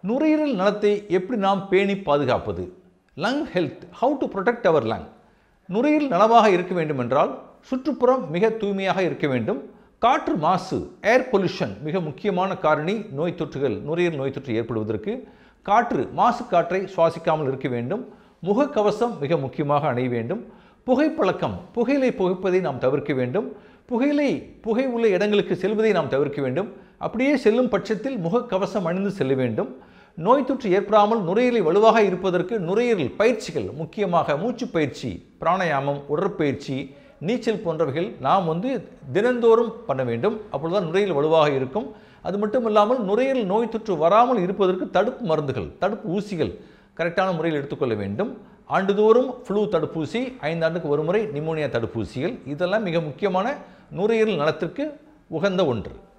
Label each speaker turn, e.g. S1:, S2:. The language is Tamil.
S1: நுரையீரல் நலத்தை எப்படி நாம் பேணி பாதுகாப்பது lung health how to protect our lung நுரையீரல் நலமாக இருக்க வேண்டும் என்றால் சுற்றுப்புறம் மிக தூய்மையாக இருக்க வேண்டும் காற்று மாசு ஏர் பொல்யூஷன் மிக முக்கியமான காரணி நோய் தொற்றுகள் நுரையீரல் நோய் தொற்று ஏற்படுவதற்கு காற்று மாசு காற்றை சுவாசிக்காமல் இருக்க வேண்டும் முகக்கவசம் மிக முக்கியமாக அணிய வேண்டும் புகைப்பழக்கம் புகையிலை புகைப்பதை நாம் தவிர்க்க வேண்டும் புகையிலை புகை உள்ள இடங்களுக்கு செல்வதை நாம் தவிர்க்க வேண்டும் அப்படியே செல்லும் பட்சத்தில் முகக்கவசம் அணிந்து செல்ல வேண்டும் நோய் தொற்று ஏற்படாமல் நுரையீரலை வலுவாக இருப்பதற்கு நுரையீரல் பயிற்சிகள் முக்கியமாக மூச்சு பயிற்சி பிராணாயாமம் உடற்பயிற்சி நீச்சல் போன்றவைகள் நாம் வந்து தினந்தோறும் பண்ண வேண்டும் அப்பொழுதுதான் நுரையீரல் வலுவாக இருக்கும் அது மட்டும் இல்லாமல் நுரையீரல் நோய் தொற்று வராமல் இருப்பதற்கு தடுப்பு மருந்துகள் தடுப்பு ஊசிகள் கரெக்டான முறையில் எடுத்துக்கொள்ள வேண்டும் ஆண்டுதோறும் ஃப்ளூ தடுப்பூசி ஐந்தாண்டுக்கு ஒரு முறை நிமோனியா தடுப்பூசிகள் இதெல்லாம் மிக முக்கியமான நுரையீரல் நலத்திற்கு உகந்த ஒன்று